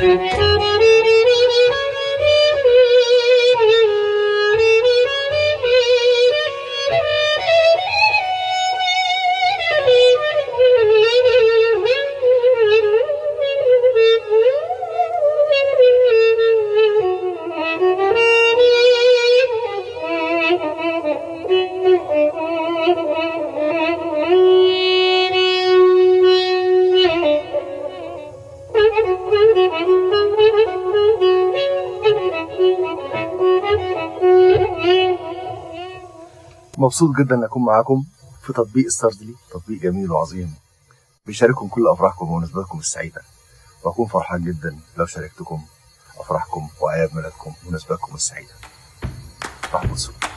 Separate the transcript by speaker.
Speaker 1: مبسوط جدا ان اكون معاكم في تطبيق ستارزلي تطبيق جميل وعظيم بيشارككم كل افراحكم ومناسباتكم السعيده واكون فرحان جدا لو شاركتكم افراحكم واعياد ميلادكم ومناسباتكم السعيده محمود سوق